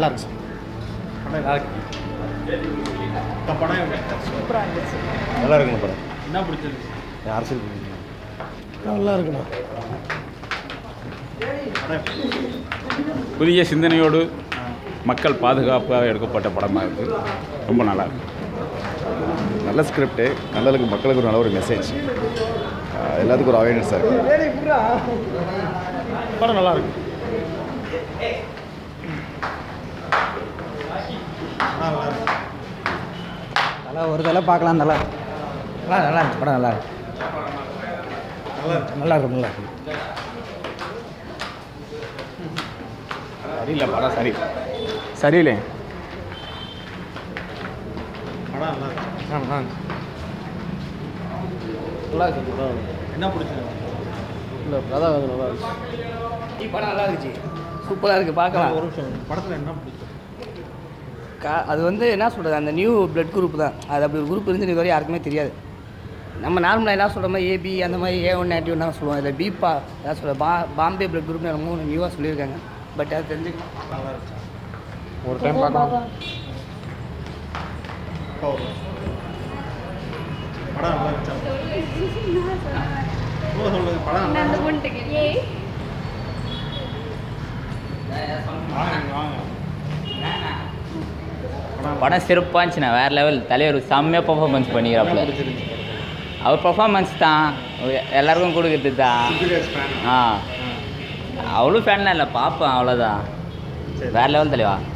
நல்லா இருக்கு சார் நல்லா இருக்கு படம் எப்படி? சூப்பராக இருந்துச்சு நல்லா இருக்குண்ணா படம் என்ன பிடிச்சிருக்கு அரசியல் நல்லா இருக்குண்ணா படம் எப்படி? புதிய சிந்தனையோடு மக்கள் பாதுகாப்பாக எடுக்கப்பட்ட படமாக இருக்குது ரொம்ப நல்லா இருக்கு நல்ல ஸ்கிரிப்டு நல்லதுக்கு மக்களுக்கு ஒரு நல்ல ஒரு மெசேஜ் எல்லாத்துக்கும் ஒரு அவேர்னஸாக இருக்குது படம் நல்லா இருக்கு படம் நல்லா இருக்கு நல்லா ஒரு தடவை பார்க்கலாம் நல்லா நல்லா நல்லா இருக்கு படம் நல்லா இருக்கு நல்லா இருக்கு நல்லா இருக்கு நல்லா இருக்கு சரியில்லை படம் சரி சரியில்லை படம் நல்லா இருக்கு நல்லா நல்லா இருக்கு படம் என்ன பிடிச்சிருக்கு இல்லை அதான் நல்லா இருக்கு படம் நல்லா இருந்துச்சு சூப்பராக இருக்குது பார்க்கலாம் ஒரு நிமிஷம் படத்தில் என்ன பிடிச்சிருக்கு கா அது வந்து என்ன சொல்கிறது அந்த நியூ பிளட் குரூப் தான் அது அப்படி ஒரு குரூப் இருந்து இது வரை யாருக்குமே தெரியாது நம்ம நார்மலாக என்ன சொல்கிற மாதிரி ஏபி அந்த மாதிரி ஏ ஒன் நேட்டிவ் தான் சொல்லுவோம் இதில் பீப்பா என்ன சொல்ல பா பாம்பே பிளட் குரூப்னு மூணு நியூவாக சொல்லியிருக்காங்க பட் அது தெரிஞ்சு நல்லா இருக்கு ஒரு டைம் பார்க்கலாம் அப்பா ஒரு படம் நல்லா இருந்துச்சா ஓ சொல்லுங்க படம் நல்லா இருந்துச்சு. வாங்க வாங்க படம் சிறப்பாக இருந்துச்சுண்ணா வேறு லெவல் தலைவர் செம்மையாக பர்ஃபார்மன்ஸ் பண்ணிக்கிறாப்புல அவர் பர்ஃபார்மன்ஸ் தான் எல்லாருக்கும் கொடுக்குறது தான் சீரியஸ் ஃபேன் ஆ அவ்வளோ ஃபேன்லாம் இல்லை பார்ப்பேன் அவ்வளோதான் வேறு லெவல் தலைவா